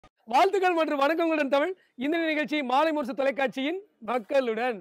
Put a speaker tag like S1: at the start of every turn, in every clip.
S1: வாழ்த்துக்கள் மற்றும் வணக்கங்களுடன் தமிழ் இந்த நிகழ்ச்சி மாலை முரசு தொலைக்காட்சியின் மக்களுடன்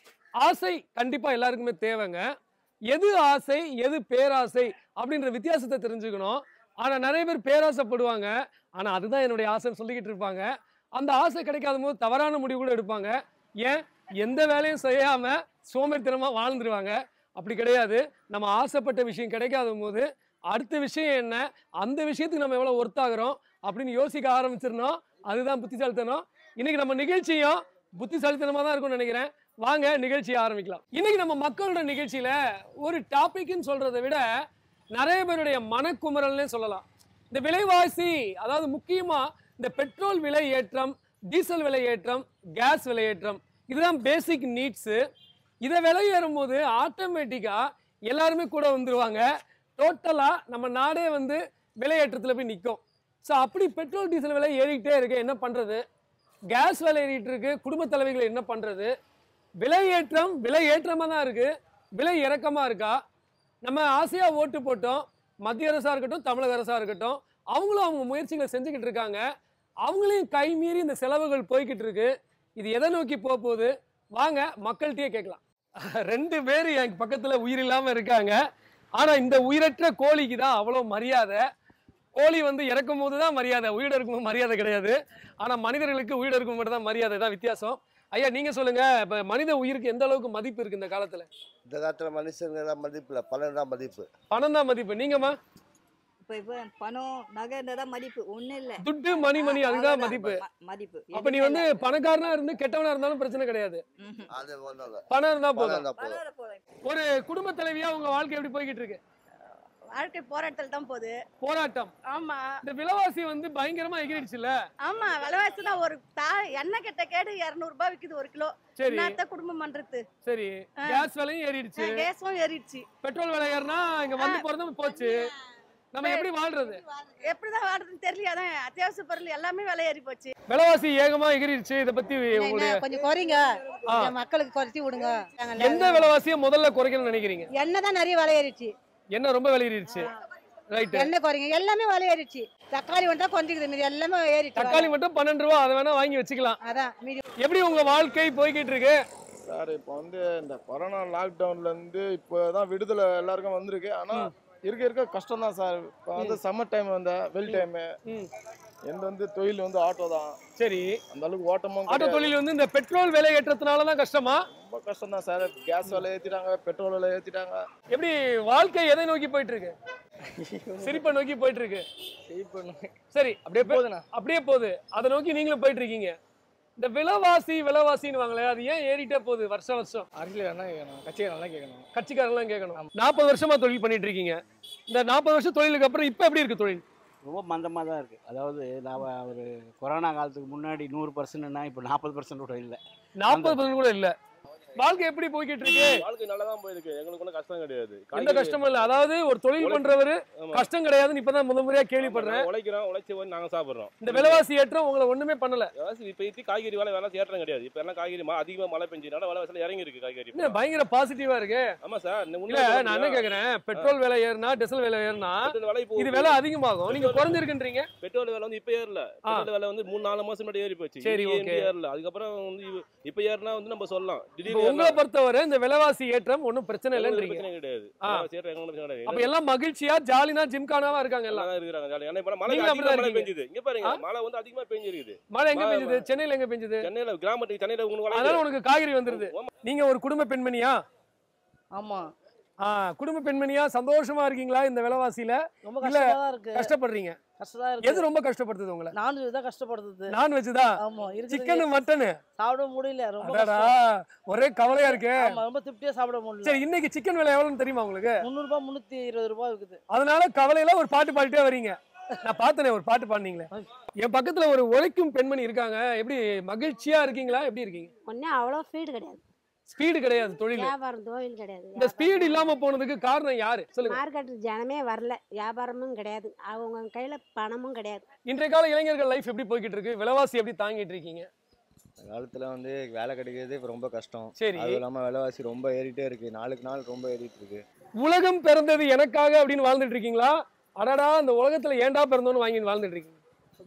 S1: ஆசை கண்டிப்பா எல்லாருக்குமே தேவைங்க எது ஆசை எது பேராசை அப்படின்ற வித்தியாசத்தை தெரிஞ்சுக்கணும் ஆனா நிறைய பேர் பேராசைப்படுவாங்க ஆனா அதுதான் என்னுடைய ஆசைன்னு சொல்லிக்கிட்டு இருப்பாங்க அந்த ஆசை கிடைக்காத போது தவறான முடிவு கூட எடுப்பாங்க ஏன் எந்த வேலையும் செய்யாம சோம்பேறித்தனமா வாழ்ந்துருவாங்க அப்படி கிடையாது நம்ம ஆசைப்பட்ட விஷயம் கிடைக்காத போது அடுத்த விஷயம் என்ன அந்த விஷயத்துக்கு நம்ம எவ்வளவு ஒர்த்தாகிறோம் அப்படின்னு யோசிக்க ஆரம்பிச்சிடணும் அதுதான் புத்திசாலித்தனம் இன்னைக்கு நம்ம நிகழ்ச்சியும் புத்திசாலித்தனமா தான் இருக்கும்னு நினைக்கிறேன் வாங்க நிகழ்ச்சியை ஆரம்பிக்கலாம் இன்னைக்கு நம்ம மக்களோட நிகழ்ச்சியில ஒரு டாபிக்னு சொல்றதை விட நிறைய பேருடைய மனக்குமரல்னே சொல்லலாம் இந்த விலைவாசி அதாவது முக்கியமா இந்த பெட்ரோல் விலை ஏற்றம் டீசல் விலை ஏற்றம் கேஸ் விலை ஏற்றம் இதுதான் பேசிக் நீட்ஸு இதை விலை ஏறும்போது ஆட்டோமேட்டிக்காக எல்லாருமே கூட வந்துருவாங்க டோட்டலாக நம்ம நாடே வந்து விலையேற்றத்தில் போய் நிற்கும் ஸோ அப்படி பெட்ரோல் டீசல் விலை ஏறிக்கிட்டே இருக்கு என்ன பண்ணுறது கேஸ் விலை ஏறிட்டு இருக்கு குடும்ப தலைவிகள் என்ன பண்ணுறது விலை ஏற்றம் விலை ஏற்றமாக தான் இருக்குது விலை இறக்கமாக இருக்கா நம்ம ஆசையாக ஓட்டு போட்டோம் மத்திய அரசாக இருக்கட்டும் தமிழக அரசாக இருக்கட்டும் அவங்களும் அவங்க முயற்சிகளை செஞ்சுக்கிட்டு இருக்காங்க அவங்களையும் கை மீறி இந்த செலவுகள் போய்கிட்டு இருக்கு இது எதை நோக்கி போக போகுது வாங்க மக்கள்கிட்டயே கேட்கலாம் ரெண்டு பேர் என் பக்கத்துல உயிர் இல்லாம இருக்காங்க ஆனா இந்த உயிரற்ற கோழிக்கு தான் அவ்வளோ மரியாதை கோழி வந்து இறக்கும் போது தான் மரியாதை உயிரோட இருக்கும்போது மரியாதை கிடையாது ஆனா மனிதர்களுக்கு உயிரோட இருக்கும் மட்டும் தான் மரியாதை தான் வித்தியாசம் ஐயா நீங்க சொல்லுங்க இப்ப மனித உயிருக்கு எந்த அளவுக்கு மதிப்பு இருக்கு இந்த காலத்துல
S2: இந்த காலத்தில் மனுஷங்க தான் மதிப்பு இல்லை பணம் தான் மதிப்பு
S1: பணம் தான் மதிப்பு நீங்கம்மா
S3: இப்போ இப்போ பணம் நகை இருந்தால் தான் மதிப்பு ஒன்றும் இல்லை
S1: துட்டு மணி மணி அதுதான் மதிப்பு
S3: மதிப்பு
S1: அப்ப நீ வந்து பணக்காரனா இருந்து கெட்டவனா இருந்தாலும் பிரச்சனை கிடையாது
S3: ம்ஹும்.
S2: அது ஒன்றும் இல்லை
S1: பணம் இருந்தா
S2: பணம்
S1: போதும்
S2: தான் போதும்
S3: பணம் போதும்.
S1: ஒரு குடும்ப தலைவியா உங்க வாழ்க்கை எப்படி போய்கிட்டு இருக்கு
S4: வாழ்க்கை போராட்டத்தில் தான் போகுது
S1: போராட்டம்
S4: ஆமா
S1: இந்த விலைவாசி வந்து பயங்கரமா எகிரிடுச்சுல
S4: ஆமா விலைவாசி தான் ஒரு தா எண்ணெய் கெட்ட கேடு இரநூறுபா விக்குது ஒரு கிலோ
S1: சரி
S4: என்னத்த குடும்பம் பண்றது
S1: சரி கேஸ் விலையும் ஏறிடுச்சு
S4: கேஸும் ஏறிடுச்சு
S1: பெட்ரோல் விலை ஏறினா இங்க வந்து போறதும் போச்சு நம்ம எப்படி வாழ்றது
S4: எப்படிதான் வாடுறதுன்னு தெரியல அதான் அத்தியாவசிய பொருள் எல்லாமே விலை ஏறி போச்சு
S1: விலைவாசி ஏகமா எகிரிடுச்சு இத பத்தி உங்களுடைய
S5: என்ன, கொஞ்சம் குறைங்க
S1: ஆ.
S5: கொஞ்சம் மக்களுக்கு குறைச்சி விடுங்க நாங்க
S1: எந்த விலைவாசியை முதல்ல குறைக்கணும்னு நினைக்கிறீங்க
S5: எண்ணெய் தான் நிறைய விலை ஏறிடுச்சு
S1: என்ன ரொம்ப விலை ஏறிடுச்சு ரைட்
S5: எண்ணெய் குறைங்க எல்லாமே விலை ஏறிடுச்சு தக்காளி வந்தா கொஞ்சிக்குது மீதி எல்லாமே ஏறிடுச்சு
S1: தக்காளி மட்டும் பன்னெண்டு ரூபா அதை வேணா வாங்கி வச்சுக்கலாம்
S5: அதான் மீதி
S1: எப்படி உங்க வாழ்க்கை போய்கிட்டு இருக்கு
S6: சார் இப்போ வந்து இந்த கொரோனா லாக்டவுன்ல இருந்து இப்போ தான் விடுதலை எல்லாருக்கும் வந்திருக்கு ஆனா இருக்க இருக்க கஷ்டம் தான் சார் இப்போ வந்து சம்மர் டைம் வந்த வெயில் டைம்
S1: ம்.
S6: எந்த வந்து தொழில் வந்து ஆட்டோ தான்
S1: சரி
S6: அந்த அளவுக்கு ஓட்டமும்
S1: ஆட்டோ
S6: கிடையாது.
S1: தொழில் வந்து இந்த பெட்ரோல் விலை ஏற்றத்தினால தான் கஷ்டமா
S6: ரொம்ப கஷ்டம் தான் சார் கேஸ் விலை ஏத்திட்டாங்க பெட்ரோல் விலை ஏத்திட்டாங்க
S1: எப்படி வாழ்க்கை எதை நோக்கி போயிட்டு இருக்கு சிரிப்பை நோக்கி போயிட்டு இருக்கு சரி அப்படியே போ-
S6: போதுண்ணா
S1: அப்படியே போகுது அதை நோக்கி நீங்களும் போயிட்டு இருக்கீங்க இந்த விலைவாசி விலைவாசின்னு வாங்களே அது ஏன் ஏறிட்டே போகுது வருஷம் வருஷம்
S6: அரசியல் என்ன கேட்கணும் கட்சிகள் நல்லா கேட்கணும்
S1: கட்சிக்காரெல்லாம் கேட்கணும் நாற்பது வருஷமா தொழில் பண்ணிட்டு இருக்கீங்க இந்த நாற்பது வருஷம் தொழிலுக்கு அப்புறம் இப்போ எப்படி இருக்கு தொழில்
S7: ரொம்ப மந்தமாக தான் இருக்குது அதாவது நான் ஒரு கொரோனா காலத்துக்கு முன்னாடி நூறு பர்சன்ட்னா இப்போ நாற்பது பர்சன்ட் கூட இல்லை
S1: நாற்பது கூட இல்ல வாழ்க்கை எப்படி போய்கிட்டு இருக்கு
S8: வாழ்க்கை நல்லா தான் போயிருக்கு எங்களுக்கு ஒன்றும் கஷ்டம் கிடையாது
S1: எந்த
S8: காய்கறி-
S1: கஷ்டமும் இல்ல அதாவது ஒரு தொழில்
S8: உழைப்பு-
S1: பண்றவரு
S8: ஆமா.
S1: கஷ்டம் கிடையாதுன்னு இப்பதான் முத முறையா கேள்விப்படுறேன்
S8: நாங்க உழைக்கிறோம் உழைச்சி போய் நாங்க சாப்பிடுறோம்
S1: இந்த விலைவாசி ஏற்றம் உங்களை ஒண்ணுமே பண்ணல
S8: விலைவாசி இப்ப இப்ப காய்கறி வேலை வேலை ஏற்றம் கிடையாது இப்ப எல்லாம் காய்கறி ம- அதிகமா மழை பெஞ்சதுனால விலைவாசி இறங்கி இருக்கு காய்கறி
S1: என்ன பயங்கர பாசிட்டிவா இருக்கு
S8: ஆமா சார் இந்த
S1: இல்ல
S8: உண்மையை சொல்ல
S1: நான் என்ன
S8: முடியும்.
S1: கேக்குறேன் பெட்ரோல் விலை ஏறினா டீசல் விலை ஏறினா
S8: பெட்ரோல் விலை இப்போ
S1: இது விலை அதிகமாகும் நீங்க குறைஞ்சிருக்குன்றீங்க
S8: பெட்ரோல் விலை வந்து இப்ப ஏறல பெட்ரோல் விலை வந்து மூணு நாலு மாசம் முன்னாடி ஏறி போச்சு
S1: சரி,
S8: இங்கே
S1: okay.
S8: ஏறல அதுக்கப்புறம் வந்து இவ- இப்ப ஏறினா வந்து நம்ம சொல்லலாம்
S1: இப்போ
S8: திடீர்னு
S1: உங்களை பொறுத்தவரை இந்த விலைவாசி ஏற்றம் ஒண்ணும் பிரச்சனை
S8: எங்களுக்கு
S1: இல்லைன்றீங்க
S8: பிரச்சனை கிடையாது
S1: ஆ.
S8: விலைவாசி ஏற்றம் எங்களுக்கு பிரச்சனை கிடையாது
S1: அப்ப எல்லாம் மகிழ்ச்சியா ஜாலினா ஜிம்கானாவா இருக்காங்க எல்லாம்
S8: எல்லாம் தான் இருக்கிறாங்க ஜாலியா. ஏன்னா இப்ப மழை
S1: நீங்க
S8: அதிகமா
S1: அப்படிதான்
S8: மழை
S1: இருக்கீங்க.
S8: பெஞ்சுது இங்க பாருங்க
S1: ஆ?
S8: மழை வந்து அதிகமா பெஞ்சிருக்குது
S1: மழை எங்க
S8: வா,
S1: பெஞ்சது
S8: வா.
S1: சென்னையில எங்க பெஞ்சது
S8: சென்னையில கிராமத்துக்கு சென்னையில உங்களுக்கு
S1: அதனால
S8: வளர்க்குது.
S1: உனக்கு காய்கறி வந்துருது
S8: ஆமா.
S1: நீங்க ஒரு குடும்ப பெண்மணியா
S9: ஆமா
S1: ஆ குடும்ப பெண்மணியா சந்தோஷமா இருக்கீங்களா இந்த விலைவாசியில
S9: ரொம்ப
S1: இல்ல,
S9: கஷ்டமா தான் இருக்கு
S1: கஷ்டப்படுறீங்க
S9: கஷ்டமா
S1: எது
S9: இருக்கு
S1: ரொம்ப கஷ்டப்படுத்துது உங்களை
S9: நான்வெஜ் தான் கஷ்டப்படுத்துது
S1: நான்வெஜ் தான்
S9: ஆமா இருக்குது
S1: சிக்கன் மட்டனு
S9: சாப்பிட முடியல ரொம்ப
S1: அடடா
S9: கஷ்டம்
S1: ஒரே கவலையா இருக்கு
S9: ஆமா ரொம்ப திருப்தியா சாப்பிட முடியல
S1: சரி இன்னைக்கு சிக்கன் விலை எவ்வளவுன்னு தெரியுமா உங்களுக்கு
S9: முந்நூறு ரூபாய் முன்னூத்தி இருபது ரூபாய் இருக்குது
S1: அதனால கவலையில ஒரு பாட்டு பாடிட்டே வரீங்க நான் பார்த்தனே ஒரு பாட்டு பாடுனீங்களே என் பக்கத்துல ஒரு உழைக்கும் பெண்மணி இருக்காங்க எப்படி மகிழ்ச்சியா இருக்கீங்களா எப்படி இருக்கீங்க
S10: ஒன்றும் அவ்வளோ ஸ்பீடு கிடையாது
S1: ஸ்பீடு கிடையாது தொழில்
S10: வியாபாரம் தொழில் கிடையாது
S1: இந்த ஸ்பீடு இல்லாம போனதுக்கு காரணம் யாரு சொல்லுங்க
S10: மார்க்கெட்டுக்கு ஜனமே வரல வியாபாரமும் கிடையாது அவங்க கையில பணமும் கிடையாது
S1: இன்றைய கால இளைஞர்கள் லைஃப் எப்படி போய்கிட்டு இருக்கு விலைவாசி எப்படி தாங்கிட்டு இருக்கீங்க
S11: இந்த காலத்துல வந்து வேலை கிடைக்கிறது இப்ப ரொம்ப கஷ்டம்
S1: சரி.
S11: அதுவும் இல்லாம விலைவாசி ரொம்ப ஏறிட்டே இருக்கு நாளுக்கு நாள் ரொம்ப ஏறிட்டு இருக்கு
S1: உலகம் பிறந்தது எனக்காக அப்படின்னு வாழ்ந்துட்டு இருக்கீங்களா அடடா இந்த உலகத்துல ஏன்டா பிறந்தோன்னு வாங்கி வாழ்ந்துட்டு இருக்கீங்க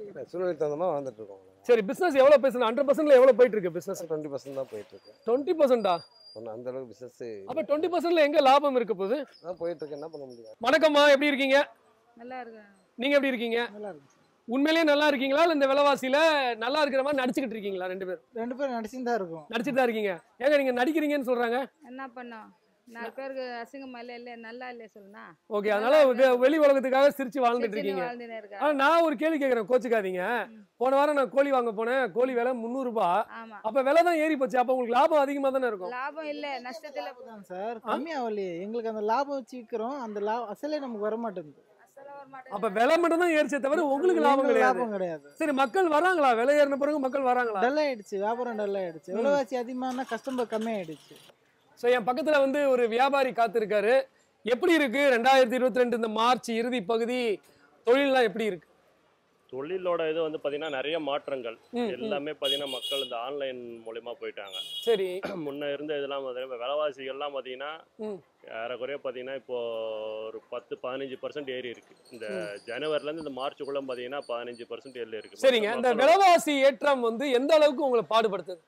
S12: சூழ்நிலை தகுந்த மாதிரி வாழ்ந்துட்டு இருக்கோம்
S1: சரி பிசினஸ் எவ்வளவு பேசணும் ஹண்ட்ரட் பர்சன்ட்ல எவ்வளவு போயிட்டு இருக்கு பிசினஸ்
S12: டுவெண்ட்டி பர்சன்ட் தான் போயிட்டு இருக்கு
S1: டுவெண்ட்டி பர்சன்டா
S12: ஒன்றும் அந்த அளவுக்கு பிசினஸ்
S1: அப்ப டுவெண்ட்டி பர்சன்ட்ல எங்க லாபம் இருக்க போகுது
S12: தான் போயிட்டு இருக்கு என்ன பண்ண முடியும்
S1: வணக்கம்மா எப்படி இருக்கீங்க
S3: நல்லா இருக்கேன்
S1: நீங்க எப்படி இருக்கீங்க
S9: நல்லா இருக்கு
S1: உண்மையிலேயே நல்லா இருக்கீங்களா இல்ல இந்த விலைவாசியில நல்லா இருக்கிற மாதிரி நடிச்சுக்கிட்டு இருக்கீங்களா ரெண்டு பேரும்
S9: ரெண்டு பேரும் நடிச்சுட்டு தான் இருக்கும்
S1: நடிச்சுட்டு தான் இருக்கீங்க ஏங்க நீங்க நடிக்கிறீங்கன்னு சொல்றாங்க
S3: என்ன பண்ணோம் நாலு பேருக்கு அசிங்கமா இல்லை இல்லை நல்லா இல்லை சொல்லுனா
S1: ஓகே அதனால வெ- வெளி உலகத்துக்காக சிரிச்சு வாழ்ந்துட்டு இருக்கீங்க
S3: வாழ்ந்துனே இருக்கா
S1: ஆனா நான் ஒரு கேள்வி கேட்கறேன் கோச்சுக்காதீங்க போன வாரம் நான் கோழி வாங்க போனேன் கோழி விலை முந்நூறு ரூபாய்
S3: ஆமா
S1: அப்ப விலை தான் ஏறி போச்சு அப்ப உங்களுக்கு லாபம் அதிகமா தானே இருக்கும்
S3: லாபம் இல்ல நஷ்டத்துல
S9: தான் சார் கம்மியாகலையே எங்களுக்கு அந்த லாபம் வச்சு விற்கிறோம் அந்த லா அசலே நமக்கு வர மாட்டேங்குது
S1: அப்ப விலை மட்டும் தான் ஏறிச்சே தவிர உங்களுக்கு லாபம்
S9: எங்களுக்கு
S1: கிடையாது
S9: லாபம் கிடையாது
S1: சரி மக்கள் வராங்களா விலை ஏறின பிறகு மக்கள் வராங்களா
S9: டல் ஆயிடுச்சு வியாபாரம் டல் ஆயிடுச்சு விலைவாசி அதிகமான கஸ்டமர் கம்மியாயிடுச்சு
S1: ஸோ என் பக்கத்துல வந்து ஒரு வியாபாரி காத்திருக்காரு எப்படி இருக்கு ரெண்டாயிரத்தி இருபத்தி ரெண்டு இந்த மார்ச் இறுதி பகுதி தொழில்லாம் எப்படி இருக்கு
S8: தொழிலோட இது வந்து பார்த்தீங்கன்னா நிறைய மாற்றங்கள்
S1: ம், ம்.
S8: எல்லாமே பார்த்தீங்கன்னா மக்கள் இந்த ஆன்லைன் மூலியமா போயிட்டாங்க
S1: சரி
S8: முன்ன இருந்த இதெல்லாம் பார்த்தீங்கன்னா இப்ப விலைவாசிகள்லாம் பார்த்தீங்கன்னா
S1: ம்.
S8: ஏறக்குறைய பார்த்தீங்கன்னா இப்போ ஒரு பத்து பதினஞ்சு பர்சன்ட் ஏறி இருக்கு இந்த ஜனவரிலேருந்து இந்த மார்ச்சுக்குள்ள பார்த்தீங்கன்னா பதினஞ்சு பர்சன்ட் ஏறி இருக்கு
S1: சரிங்க இந்த
S8: மக்களோட
S1: விலைவாசி ஏற்றம் வந்து எந்த அளவுக்கு உங்களை பாடுபடுத்துது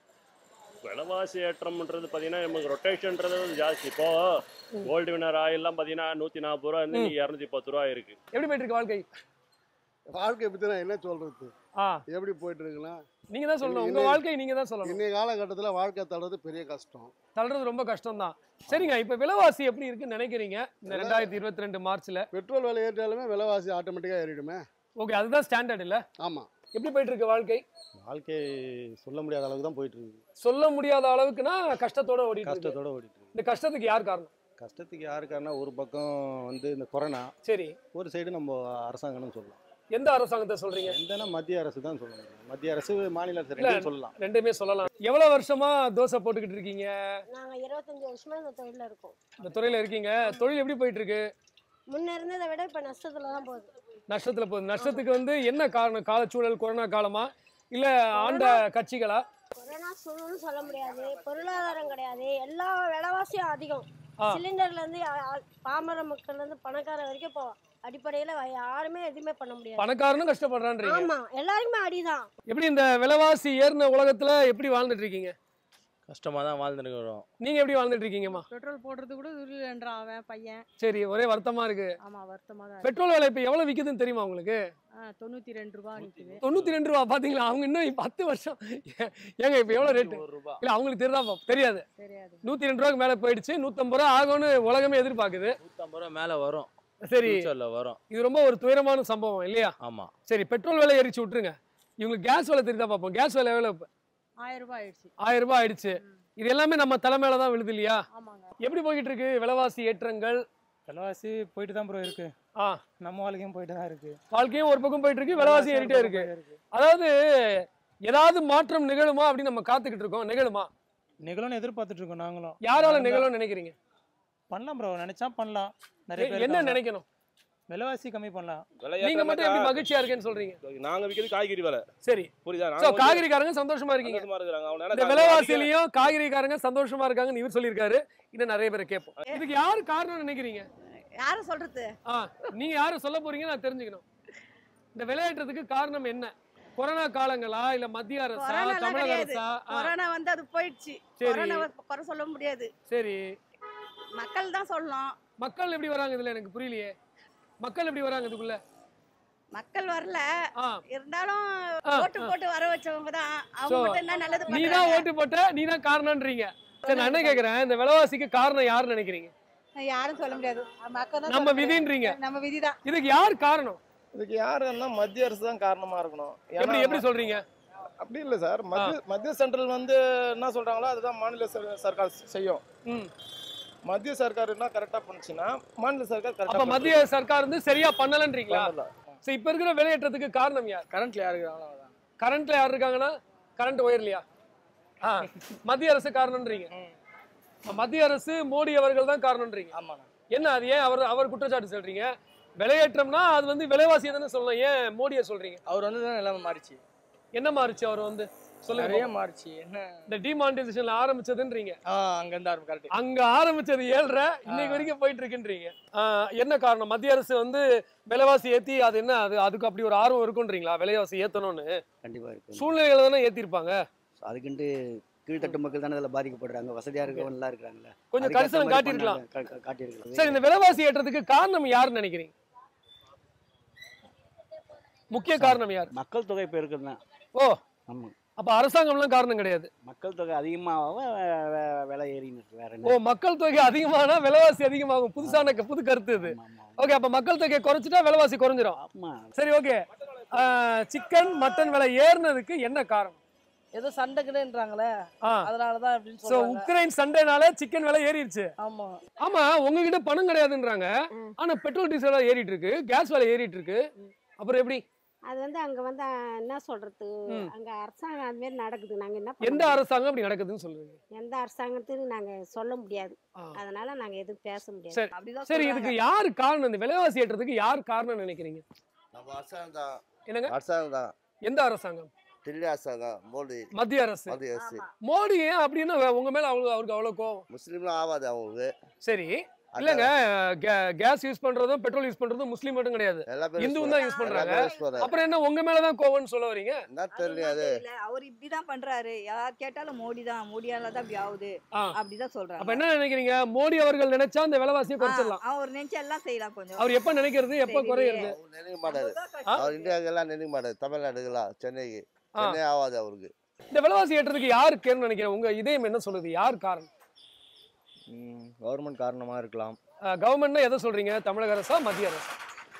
S8: விலைவாசி ஏற்றம்ன்றது பார்த்தீங்கன்னா நமக்கு ரொட்டேஷன்ன்றது வந்து ஜாஸ்தி இப்போ கோல்டு வினர் ஆயில்லாம் பார்த்தீங்கன்னா நூற்றி நாற்பது ரூபா இருந்து இன்னைக்கு இரநூத்தி பத்து ரூபா இருக்கு
S1: எப்படி போயிட்டு இருக்கு வாழ்க்கை
S12: வாழ்க்கை பற்றி நான் என்ன சொல்றது
S1: ஆ
S12: எப்படி போயிட்டு இருக்குன்னா
S1: நீங்க தான் சொல்லணும் உங்க
S12: இன்னைக்கு-
S1: வாழ்க்கை நீங்க தான் சொல்லணும்
S12: இன்னைய காலகட்டத்தில் வாழ்க்கை தள்ளுறது பெரிய கஷ்டம்
S1: தள்ளுறது ரொம்ப கஷ்டம் தான் சரிங்க இப்ப விலைவாசி எப்படி இருக்குன்னு நினைக்கிறீங்க இந்த ரெண்டாயிரத்தி இருபத்தி ரெண்டு மார்ச்ல
S12: பெட்ரோல் விலை ஏற்றாலுமே விலைவாசி ஆட்டோமேட்டிக்காக ஏறிடுமே
S1: ஓகே அதுதான் ஸ்டாண்டர்ட் இல்ல
S12: ஆமாம்
S1: எப்படி போயிட்டு இருக்கு வாழ்க்கை
S12: வாழ்க்கை சொல்ல முடியாத அளவுக்கு தான் போயிட்டு இருக்கு
S1: சொல்ல முடியாத அளவுக்குன்னா கஷ்டத்தோட ஓடிட்டு இருக்கு
S12: கஷ்டத்தோட ஓடிட்டு இருக்கு
S1: இந்த கஷ்டத்துக்கு யார் காரணம்
S12: கஷ்டத்துக்கு யாருக்காருன்னா ஒரு பக்கம் வந்து இந்த கொரோனா
S1: சரி
S12: ஒரு சைடு நம்ம அரசாங்கம்னு சொல்லலாம்
S1: எந்த அரசாங்கத்தை சொல்றீங்க
S12: எந்தனா மத்திய அரசு தான் சொல்ல முடியும் மத்திய அரசு மாநில அரசு
S1: இல்ல.
S12: ரெண்டும் சொல்லலாம்
S1: ரெண்டுமே சொல்லலாம் எவ்வளவு வருஷமா தோசை போட்டுக்கிட்டு இருக்கீங்க
S10: நாங்க இருபத்தஞ்சு வருஷமா இந்த தொழில இருக்கோம்
S1: இந்த துறையில இருக்கீங்க தொழில் எப்படி போயிட்டு இருக்கு
S10: முன்ன இருந்ததை விட இப்ப நஷ்டத்துல தான் போகுது
S1: நஷ்டத்துல போகுது நஷ்டத்துக்கு வந்து என்ன காரணம் காலச்சூழல் கொரோனா காலமா இல்ல ஆண்ட கட்சிகளா
S10: கொரோனா சூழ்நிலை சொல்ல முடியாது பொருளாதாரம் கிடையாது எல்லா விலைவாசியும் அதிகம்
S1: ஆ.
S10: சிலிண்டர்ல இருந்து ஆ- ஆ- பாமர மக்கள்ல இருந்து பணக்கார வரைக்கும் இப்போ அடிப்படையில வ- யாருமே எதுவுமே பண்ண முடியாது
S1: பணக்காரனும் கஷ்டப்படுறான்றீங்க
S10: ஆமா எல்லாருக்குமே அடிதான்
S1: எப்படி இந்த விலைவாசி ஏறின உலகத்துல எப்படி வாழ்ந்துட்டு இருக்கீங்க
S11: கஷ்டமாக தான் வாழ்ந்துருக்கிறோம்
S1: நீங்க எப்படி வாழ்ந்துட்டு இருக்கீங்கம்மா
S3: பெட்ரோல் போடுறது கூட இல்லைன்றான் அவன் பையன்
S1: சரி ஒரே வருத்தமா இருக்கு
S3: ஆமா வருத்தமா தான்
S1: பெட்ரோல் விலை இப்ப எவ்வளவு விக்குதுன்னு தெரியுமா உங்களுக்கு
S3: தொண்ணூத்தி ரெண்டு ரூபா நிக்குது
S1: தொண்ணூத்தி ரெண்டு ரூபா பாத்தீங்களா அவங்க இன்னும் பத்து வருஷம் ஏங்க இப்ப எவ்வளவு ரேட்டு
S11: ஒரு ரூபா
S1: இல்ல அவங்களுக்கு தெரியுதா தெரியாது
S3: தெரியாது
S1: நூத்தி ரெண்டு ரூபாய்க்கு மேல போயிடுச்சு நூத்தம்பது ரூபா ஆகும்னு உலகமே எதிர்பார்க்குது
S11: நூற்றம்பது ரூபா மேலே வரும்
S1: சரி
S11: ஃபியூச்சரில் வரும்
S1: இது ரொம்ப ஒரு துயரமான சம்பவம் இல்லையா
S11: ஆமாம்
S1: சரி பெட்ரோல் விலை எரிச்சு விட்டுருங்க இவங்களுக்கு கேஸ் விலை தெரியுதா பார்ப்போம் கேஸ் விலை எவ்வளவு இப்ப?
S3: ஆயிரம் ரூபாய் ஆயிடுச்சு
S1: ஆயிரம் ரூபாய் ஆயிடுச்சு இது எல்லாமே நம்ம தலைமையில தான் விழுது இல்லையா
S3: ஆமாங்க
S1: எப்படி போய்கிட்டு இருக்கு விலைவாசி ஏற்றங்கள்
S9: விலைவாசி போயிட்டு தான் ப்ரோ இருக்கு
S1: ஆ
S9: நம்ம வாழ்க்கையும் போயிட்டு தான் இருக்கு
S1: வாழ்க்கையும் ஒரு பக்கம் போயிட்டு இருக்கு விலைவாசி ஏறிட்டே இருக்கு அதாவது ஏதாவது மாற்றம் நிகழுமா அப்படின்னு நம்ம காத்துக்கிட்டு இருக்கோம் நிகழுமா
S9: நிகழும்னு எதிர்பார்த்துட்டு இருக்கோம் நாங்களும்
S1: யாரால
S9: நடந்தா-
S1: நிகழும்னு நினைக்கிறீங்க
S9: பண்ணலாம் ப்ரோ நினைச்சா பண்ணலாம் நிறைய
S1: எ-
S9: பேர்
S1: என்ன
S9: இருக்காங்க.
S1: நினைக்கணும்
S9: விலைவாசி கம்மி பண்ணலாம்
S1: நீங்க மட்டும் எப்படி மகிழ்ச்சியா இருக்கேன்னு சொல்றீங்க
S8: நாங்க விற்கிறது காய்கறி விலை
S1: சரி
S8: புரியுதா
S1: சோ
S8: நாங்க வந்து
S1: காய்கறிக்காரங்க சந்தோஷமா இருக்கீங்க
S8: சந்தோஷமா இருக்கிறாங்க அவங்க
S1: இந்த
S8: நினைக்கிறாங்க,
S1: விலைவாசிலையும் காய்கறிக்காரங்க சந்தோஷமா இருக்காங்கன்னு இவர் சொல்லியிருக்காரு இன்னும் நிறைய பேரை கேட்போம் இதுக்கு யாரு காரணம் நினைக்கிறீங்க
S4: யாரும் சொல்றது
S1: ஆ நீங்க யாரு சொல்ல போறீங்க நான் தெரிஞ்சுக்கணும் இந்த விளையாட்டுறதுக்கு காரணம் என்ன கொரோனா காலங்களா இல்ல மத்திய அரசா
S4: கொரோனாலாம்
S1: தமிழக
S4: கிடையாது
S1: அரசா ஆ,
S4: கொரோனா வந்து அது போயிடுச்சு
S1: சரி.
S4: கொரோனா குறை சொல்ல முடியாது
S1: சரி
S4: மக்கள் தான் சொல்லணும்
S1: மக்கள் எப்படி வராங்க இதுல எனக்கு புரியலையே மக்கள் எப்படி வராங்க இதுக்குள்ள
S4: மக்கள் வரல
S1: ஆ
S4: இருந்தாலும்
S1: ஆ,
S4: ஓட்டு
S1: ஆ.
S4: போட்டு வர வச்சவங்க தான் அவங்க
S1: So,
S4: மட்டும் என்ன நல்லது
S1: நீ தான்
S4: பண்றாங்க
S1: ஓட்டு போட்ட நீ தான் காரணம்ன்றீங்க சரி நான் என்ன கேக்குறேன் இந்த விலைவாசிக்கு காரணம் யாருன்னு நினைக்கிறீங்க
S5: யாரும் சொல்ல முடியாது மக்கள் தான்
S1: நம்ம
S5: சொல்ல முடியாது.
S1: விதின்றீங்க
S5: நம்ம விதிதான்
S1: இதுக்கு யார் காரணம்
S6: இதுக்கு யாருன்னா மத்திய அரசு தான் காரணமா இருக்கணும் ஏன்னா
S1: எப்படி எப்படி சொல்றீங்க
S6: அப்படி இல்லை சார் மத்திய மத்திய சென்ட்ரல் வந்து என்ன சொல்றாங்களோ அதுதான் மாநில சர்- சர்க்கார் செய்யும்
S1: ம்.
S6: மத்திய சர்க்கார் என்ன கரெக்டா பண்ணுச்சுன்னா மாநில சர்க்கார்
S1: அப்ப
S6: கரெக்டா
S1: மத்திய சர்க்கார் வந்து சரியா பண்ணலன்றீங்களா சோ இப்ப இருக்கிற விலையேற்றத்துக்கு காரணம் யார்
S9: கரண்ட்ல யாரு இருக்காங்களோ அதான்
S1: கரண்ட்ல யார் இருக்காங்கன்னா கரண்ட் ஒயர்லையா ஆ மத்திய அரசு காரணம்ன்றீங்க மத்திய அரசு மோடி அவர்கள் தான் காரணம்ன்றீங்க
S9: ஆமாண்ணா
S1: என்ன அது ஏன் அவர் அவர் குற்றச்சாட்டு சொல்றீங்க விலையேற்றம்னா அது வந்து விலைவாசியை தானே சொல்லணும் ஏன் மோடியை சொல்றீங்க
S9: அவர் வந்து தான் எல்லாமே மாறிச்சு
S1: என்ன மாறுச்சு அவர் வந்து சொல்லுங்க
S13: நிறைய
S1: பாப்போம்.
S13: மாறுச்சு என்ன
S1: இந்த டிமானிட்டைசேஷன்ல ஆரம்பிச்சதுன்றீங்க
S13: ஆ அங்க இருந்து ஆரம்பி கரெக்ட்
S1: அங்க ஆரம்பிச்சது ஏழ்ரை இன்னைக்கு வரைக்கும் போயிட்டு இருக்குன்றீங்க ஆஹ் என்ன காரணம் மத்திய அரசு வந்து விலைவாசி ஏத்தி அது என்ன அது அதுக்கு அப்படி ஒரு ஆர்வம் இருக்குன்றீங்களா விலைவாசி ஏத்தணும்னு
S14: கண்டிப்பா இருக்கு
S1: சூழ்நிலைகளை தானே ஏத்திருப்பாங்க
S14: அதுக்குன்ட்டு கீழ்த்தட்டு மக்கள் தானே அதில் பாதிக்கப்படுறாங்க வசதியா இருக்கவங்க எல்லாம் இருக்கிறாங்கல்ல
S1: கொஞ்சம்
S14: அதுக்கு
S1: கரிசனம்
S14: ஏத்த மாதிரி
S1: காட்டியிருக்கலாம்.
S14: பண்ணாங்க. கா- கா- காட்டியிருக்கலாம்
S1: சரி இந்த விலைவாசி ஏற்றத்துக்கு காரணம் யாருன்னு நினைக்கிறீங்க முக்கிய காரணம் யார்
S7: மக்கள் தொகை பெருக்கம் தான்
S1: ஓ
S7: ஆமா
S1: அப்ப அரசாங்கம்லாம் காரணம் கிடையாது
S7: மக்கள் தொகை அதிகமாக விலை ஏறின்னு இருக்கு வேற
S1: ஓ
S7: என்ன
S1: மக்கள் தொகை அதிகமானா விலைவாசி அதிகமாகும் புதுசான க- புது கருத்து இது ஓகே அப்ப மக்கள் தொகை குறைச்சிட்டா விலைவாசி குறைஞ்சிரும்
S7: ஆமா
S1: சரி ஓகே சிக்கன் மட்டன் விலை ஏறினதுக்கு என்ன காரணம்
S15: ஏதோ சண்டைக்குதுன்றாங்களே
S1: ஆ.
S15: அதனாலதான் அப்படின்னு
S1: சோ
S15: சொல்றாங்க
S1: உக்ரைன் சண்டைனால சிக்கன் விலை ஏறிடுச்சு
S15: ஆமா
S1: ஆமா உங்ககிட்ட பணம் கிடையாதுன்றாங்க ஆனா பெட்ரோல் டீசல் விலை ஏறிட்டு இருக்கு கேஸ் விலை ஏறிட்டு இருக்கு அப்புறம் எப்படி
S16: அது வந்து அங்க வந்து அஹ், என்ன சொல்றது
S1: ம்.
S16: அங்க அரசாங்கம் அது மாதிரி நடக்குது நாங்க என்ன பண்ண
S1: எந்த
S16: முடியும்?
S1: அரசாங்கம் அப்படி நடக்குதுன்னு சொல்றீங்க
S16: எந்த அரசாங்கத்தையும் நாங்க சொல்ல முடியாது அதனால நாங்க எதுவும் பேச முடியாது
S1: சரி சரி இதுக்கு யாரு காரணம் இந்த விலைவாசி ஏற்றத்துக்கு யார் காரணம் நினைக்கிறீங்க
S2: நம்ம அரசாங்கம் தான்
S1: என்னங்க
S2: அரசாங்கம் தான்
S1: எந்த அரசாங்கம்
S2: டெல்லி அரசாங்கம் மோடி
S1: மத்திய அரசு
S2: மத்திய அரசு
S1: மோடி ஏன் அப்படின்னா உங்க மேல அவங்களுக்கு அவருக்கு அவ்வளவு கோவம்
S2: முஸ்லீம்லாம் ஆகாது அவங்களுக்கு
S1: சரி இல்லங்க கேஸ் யூஸ் பண்றதும் பெட்ரோல் யூஸ் பண்றதும் முஸ்லீம் மட்டும் கிடையாது
S2: எல்லா பேரும்
S1: இந்துவும்
S2: use
S1: தான் யூஸ்
S2: பண்றாங்க.
S1: பண்றாங்க
S2: எல்லா பேரும் use பண்றாங்க.
S1: அப்புறம் என்ன உங்க மேலதான் கோவம்னு சொல்ல வரீங்க
S2: என்ன தெரியல அது
S3: இல்ல அவர் இப்படிதான் பண்றாரு யார் கேட்டாலும் மோடி தான் மோடியால தான் இப்படி ஆகுது
S1: ஆ.
S3: அப்படிதான் சொல்றாங்க
S1: அப்ப என்ன நினைக்கிறீங்க மோடி அவர்கள் நினைச்சா அந்த விலைவாசியை குறைச்சிடலாம்
S3: ஆ, அவர் நினைச்சு எல்லாம் செய்யலாம் கொஞ்சம்
S1: அவர் எப்ப நினைக்கிறது எப்ப குறையிறது
S2: அவர் நினைக்க மாட்டாரு அவர் இந்தியாவுக்கெல்லாம் நினைக்க மாட்டாரு தமிழ்நாடுக்கெல்லாம் சென்னைக்கு
S1: ஆ.
S2: சென்னை ஆகாது அவருக்கு
S1: இந்த விலைவாசி ஏற்றத்துக்கு யார் கேர்னு நினைக்கிறேன் உங்க இதயம் என்ன சொல்லுது யார் காரணம்
S11: கவர்மெண்ட் காரணமா இருக்கலாம்
S1: கவர்மெண்ட்னா எதை சொல்றீங்க தமிழக அரசா மத்திய அரசா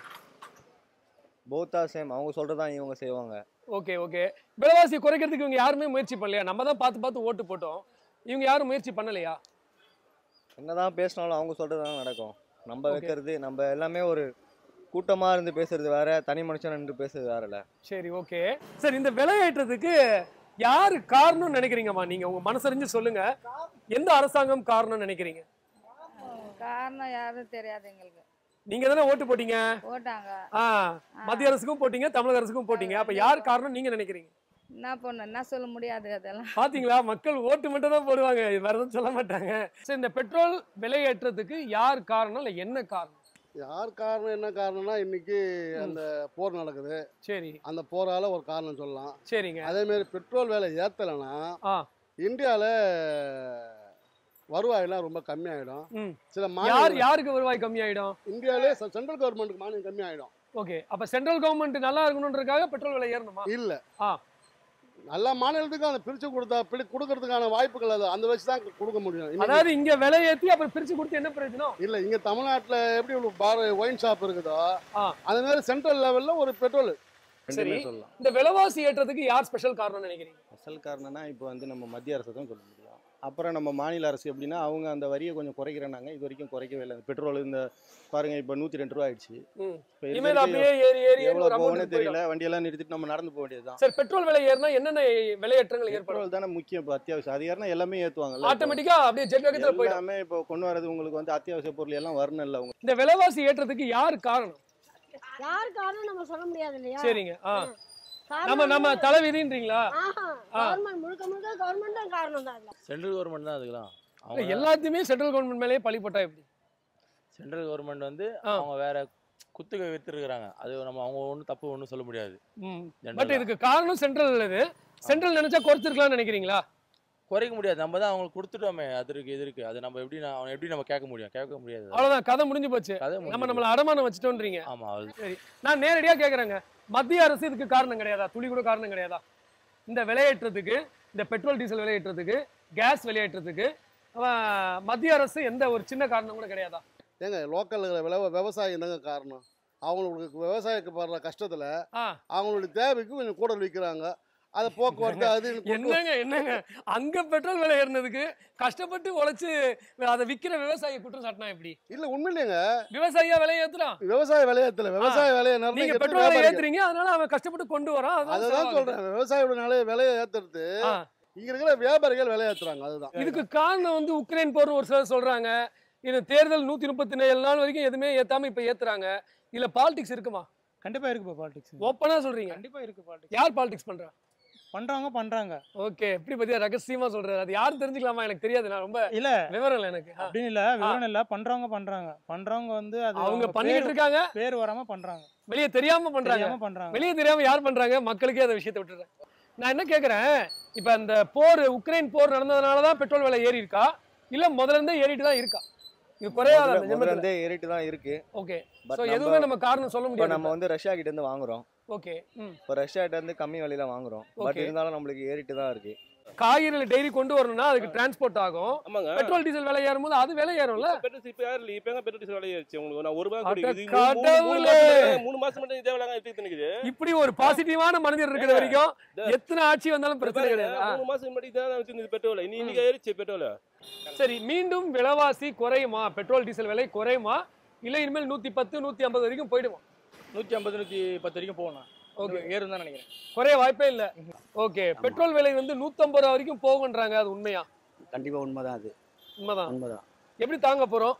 S11: போத்தா சேம் அவங்க சொல்றதான் இவங்க செய்வாங்க
S1: ஓகே ஓகே விலைவாசி குறைக்கிறதுக்கு இவங்க யாருமே முயற்சி பண்ணலையா நம்ம தான் பார்த்து பார்த்து ஓட்டு போட்டோம் இவங்க யாரும் முயற்சி பண்ணலையா
S11: என்னதான் பேசினாலும் அவங்க சொல்றதுதான் நடக்கும் நம்ம
S1: Okay.
S11: வைக்கிறது நம்ம எல்லாமே ஒரு கூட்டமா இருந்து பேசுறது வேற தனி மனுஷன் நின்று பேசுறது வேறல
S1: சரி ஓகே சரி இந்த விலை ஏற்றத்துக்கு யாரு காரணம்னு நினைக்கிறீங்கம்மா நீங்க உங்க மனசறிஞ்சு சொல்லுங்க எந்த அரசாங்கம் காரணம்னு நினைக்கிறீங்க
S17: காரணம் யாரும் தெரியாது எங்களுக்கு
S1: நீங்க தானே ஓட்டு போட்டீங்க
S17: போட்டாங்க
S1: ஆ மத்திய அரசுக்கும் போட்டீங்க தமிழக அரசுக்கும் போட்டீங்க அப்ப யார் காரணம் நீங்க நினைக்கிறீங்க
S17: என்ன பண்ண என்ன சொல்ல முடியாது அதெல்லாம்
S1: பாத்தீங்களா மக்கள் ஓட்டு மட்டும் தான் போடுவாங்க வேற எதுவும் சொல்ல மாட்டாங்க சரி இந்த பெட்ரோல் விலை ஏற்றத்துக்கு யார் காரணம் இல்ல என்ன காரணம்
S18: யார் காரணம் என்ன காரணம்னா இன்னைக்கு அந்த போர் நடக்குது
S1: சரி
S18: அந்த போரால ஒரு காரணம் சொல்லலாம்
S1: சரிங்க
S18: அதே மாதிரி பெட்ரோல் விலை ஏத்தலைன்னா
S1: ஆ
S18: இந்தியாவில் வருவாயெல்லாம் ரொம்ப கம்மியாயிடும்
S1: ம்.
S18: சில
S1: யார்
S18: மாநில
S1: யாருக்கு வருவாய் கம்மியாயிடும்
S18: இந்தியாவிலே சென்ட்ரல் கவர்மெண்ட்டுக்கு மானியம் கம்மியாயிடும்
S1: ஓகே அப்ப சென்ட்ரல் கவர்மெண்ட் நல்லா இருக்கணுன்றதுக்காக பெட்ரோல் விலை ஏறணுமா
S18: இல்ல
S1: ஆ
S18: எல்லா மாநிலத்துக்கும் அந்த பிரிச்சு கொடுத்தா பிடி கொடுக்கறதுக்கான வாய்ப்புகள் அது அந்த வச்சு தான் கொடுக்க முடியும் இன்னைக்கு-
S1: அதாவது இங்க விலை ஏத்தி அப்புறம் பிரிச்சு கொடுத்து என்ன பிரயோஜனம்
S18: இல்ல இங்க தமிழ்நாட்டுல எப்படி ஒரு பார் ஒயின் ஷாப் இருக்குதோ அந்த மாதிரி சென்ட்ரல் லெவல்ல ஒரு பெட்ரோல்
S1: சரி இந்த விலைவாசி ஏற்றத்துக்கு யார் ஸ்பெஷல் காரணம் நினைக்கிறீங்க
S12: அசல் காரணம்னா இப்போ வந்து நம்ம மத்திய அரசு தான் சொல்ல முடியும் அப்புறம் நம்ம மாநில அரசு எப்படின்னா அவங்க அந்த வரியை கொஞ்சம் குறைக்கிறேன்னாங்க இது வரைக்கும் குறைக்கவே இல்லை பெட்ரோல் இந்த பாருங்க இப்போ நூற்றி ரெண்டு ரூபா ஆயிடுச்சு
S1: ம்.
S12: இப்போ
S1: இனிமேல் அப்படியே ஏறி ஏறி ஏறி
S12: எவ்வளோ
S1: ஒரு amount
S12: போகணும்னு தெரியல
S1: போயிடும்.
S12: வண்டியெல்லாம் நிறுத்திட்டு நம்ம நடந்து போக வேண்டியது தான்
S1: சரி பெட்ரோல் விலை ஏறினா என்னென்ன விலையேற்றங்கள் ஏற்படும்
S12: பெட்ரோல் தானே முக்கியம் இப்போ அத்தியாவசியம் அது ஏறினா எல்லாமே ஏற்றுவாங்கல்ல
S1: ஆட்டோமேட்டிக்கா அப்படியே ஜெட் வேகத்துல போயிடும்
S12: எல்லாமே இப்போ கொண்டு வரது உங்களுக்கு வந்து அத்தியாவசிய பொருள் எல்லாம் வரணும் இல்லை அவங்க
S1: இந்த விலைவாசி ஏற்றத்துக்கு யார் காரணம்
S10: யார் காரணம் நம்ம சொல்ல முடியாது இல்லையா
S1: சரிங்க ஆ
S10: காரணம்
S1: நம்ம நம்ம
S10: வந்து-
S1: தலைவிதின்றீங்களா
S10: ஆஹா
S1: ஆ.
S10: கவர்மெண்ட் முழுக்க முழுக்க கவர்மெண்ட் தான் காரணம் தான் அதுல
S19: சென்ட்ரல் கவர்மெண்ட் தான் அதுக்கெல்லாம்
S1: இல்ல,
S19: அவங்க
S1: எல்லாத்தையுமே சென்ட்ரல் கவர்மெண்ட் மேலேயே பழி போட்டா எப்படி
S19: சென்ட்ரல் கவர்மெண்ட் வந்து அவங்க வேற குத்துக்க வித்துருக்குறாங்க அது நம்ம அவங்க ஒன்றும் தப்பு ஒன்றும் சொல்ல முடியாது
S1: ம்
S19: General
S1: பட்
S19: ஆ.
S1: இதுக்கு காரணம் சென்ட்ரல் இது சென்ட்ரல் நினைச்சா குறைச்சிருக்கலாம்னு நினைக்கிறீங்களா
S19: குறைக்க முடியாது நம்ம தான் அவங்களுக்கு கொடுத்துட்டோமே அது இருக்கு இது இருக்கு அது நம்ம எப்படி நான் அவனை எப்படி நம்ம கேட்க முடியும் கேட்க முடியாது
S1: அவ்வளவுதான் கதை முடிஞ்சு போச்சு
S19: கதை
S1: நம்ம
S19: முடிஞ்சு
S1: நம்மள அடமானம் வச்சுட்டோன்றீங்க
S19: ஆமா அது
S1: சரி நான் நேரடியா கேக்குறேங்க மத்திய அரசு இதுக்கு காரணம் கிடையாதா துளி கூட காரணம் கிடையாதா இந்த விலையேற்றத்துக்கு இந்த பெட்ரோல் டீசல் விலையேற்றத்துக்கு கேஸ் விலையேற்றத்துக்கு அவன் மத்திய அரசு எந்த ஒரு சின்ன காரணம் கூட கிடையாதா
S18: ஏங்க லோக்கல் விலை விவசாயம் தாங்க காரணம் அவங்களுக்கு விவசாயத்துக்கு படுற கஷ்டத்துல
S1: ஆ.
S18: அவங்களுடைய தேவைக்கு கொஞ்சம் கூட விற்கிறாங்க அதை போக்குவரத்து அது இதுன்னு கொண்டு
S1: என்னங்க என்னங்க அங்க பெட்ரோல் விலை ஏறினதுக்கு கஷ்டப்பட்டு உழைச்சு அதை விக்கிற விவசாயி குற்றம் சாட்டினா எப்படி
S18: இல்ல உண்மையிலேங்க
S1: விவசாயியா விலை ஏத்துறான்
S18: விவசாய விலையத்துல விவசாய விலையை
S1: நீங்க
S18: நிர்ணயிக்கிறது
S1: பெட்ரோல் விலை
S18: வியாபாரிகள்.
S1: ஏத்துறீங்க அதனால அவன் கஷ்டப்பட்டு கொண்டு வரான் அதனால
S18: அதுதான்
S1: செலவாகுது.
S18: சொல்றேன் விவசாயியோட நாளே விலையை ஏத்துறது
S1: ஆ.
S18: இங்க இருக்கிற வியாபாரிகள் விலை ஏத்துறாங்க அதுதான்
S1: இதுக்கு காரணம் வந்து உக்ரைன் போர் ஒரு சிலர் சொல்றாங்க இது தேர்தல் நூத்தி முப்பத்தி ஏழு நாள் வரைக்கும் எதுவுமே ஏத்தாம இப்ப ஏத்துறாங்க இதுல பாலிடிக்ஸ் இருக்குமா
S9: கண்டிப்பா இருக்குப்பா பாலிடிக்ஸ்
S1: ஓப்பனா சொல்றீங்க
S9: கண்டிப்பா இருக்கு பாலிடிக்ஸ்
S1: யார் பாலிடிக்ஸ் பண்றா
S9: பண்றவங்க பண்றாங்க
S1: ஓகே எப்படி பத்தியா ரகசியமா சொல்றாரு அது யாரும் தெரிஞ்சுக்கலாமா எனக்கு தெரியாது நான் ரொம்ப
S9: இல்ல
S1: விவரம் இல்லை எனக்கு ஆ.
S9: அப்படின்னு இல்ல விவரம் இல்ல பண்றவங்க பண்றாங்க பண்றவங்க வந்து அது
S1: அவங்க
S9: பேர்-
S1: பண்ணிட்டு இருக்காங்க
S9: பேர் வராம பண்றாங்க
S1: வெளியே தெரியாம பண்றாங்க
S9: தெரியாம பண்றாங்க
S1: வெளியே தெரியாம யார் பண்றாங்க மக்களுக்கே அந்த விஷயத்தை விட்டுறேன் நான் என்ன கேக்குறேன் இப்ப அந்த போர் உக்ரைன் போர் நடந்ததுனால தான் பெட்ரோல் விலை ஏறி இருக்கா இல்ல முதல்ல இருந்தே ஏறிட்டு தான் இருக்கா இது குறையாத
S11: முதல்ல-
S1: அந்த
S11: முதல்ல
S1: ஜென்மத்துல
S11: இருந்தே ஏறிட்டு தான் இருக்கு
S1: ஓகே
S11: But
S1: சோ
S11: நம்ம-
S1: எதுவுமே நம்ம காரணம் சொல்ல
S11: இப்போ
S1: முடியாது
S11: நம்ம வந்து ரஷ்யா கிட்ட இருந்து வாங்குறோம்
S1: ஓகே ம்
S11: இப்போ ரஷ்யா கிட்ட இருந்து கம்மி விலையில வாங்குறோம் பட்
S1: Okay.
S11: இருந்தாலும் நம்மளுக்கு ஏறிட்டு தான் இருக்கு
S1: காய்கறிகளை டெய்லி கொண்டு வரணும்னா அதுக்கு டிரான்ஸ்போர்ட் ஆகும்
S13: ஆமாங்க
S1: பெட்ரோல் டீசல் விலை ஏறும்போது அது விலை ஏறும்ல
S13: பெட்ரோல் இப்போ யார் இப்போ எங்க பெட்ரோல் டீசல் விலை ஏறிச்சு உங்களுக்கு நான் ஒரு ரூபாய்
S1: அட
S13: குடிக்குது இது மூணு- மூணு- மூணு
S1: கடவுளே!
S13: மாசம் மட்டும் மூணு மாசம் மட்டும் இதே விலை எடுத்து நிக்குது
S1: இப்படி ஒரு பாசிட்டிவான மனிதர் இருக்கிற வரைக்கும் எத்தனை ஆட்சி வந்தாலும் பிரச்சனை கிடையாது ஆ.
S13: மூணு மாசம் முன்னாடி தான் வச்சிருந்தது பெட்ரோல் இனி இன்னைக்கு ஏறிச்சு பெட்ரோல்
S1: சரி மீண்டும் விலைவாசி குறையுமா பெட்ரோல் டீசல் விலை குறையுமா இல்ல இனிமேல் நூத்தி பத்து நூத்தி ஐம்பது வரைக்கும் போயிடுமா
S19: நூற்றி ஐம்பது நூற்றி பத்து வரைக்கும் போகணும்
S1: ஓகே
S19: ஏறும் தான் நினைக்கிறேன்
S1: குறைய வாய்ப்பே இல்ல ஓகே பெட்ரோல் விலை வந்து 150 ரூபா வரைக்கும் போகுன்றாங்க அது உண்மையா
S14: கண்டிப்பா உண்மைதான் அது
S1: உண்மைதான்
S14: உண்மைதான்
S1: எப்படி தாங்க போறோம்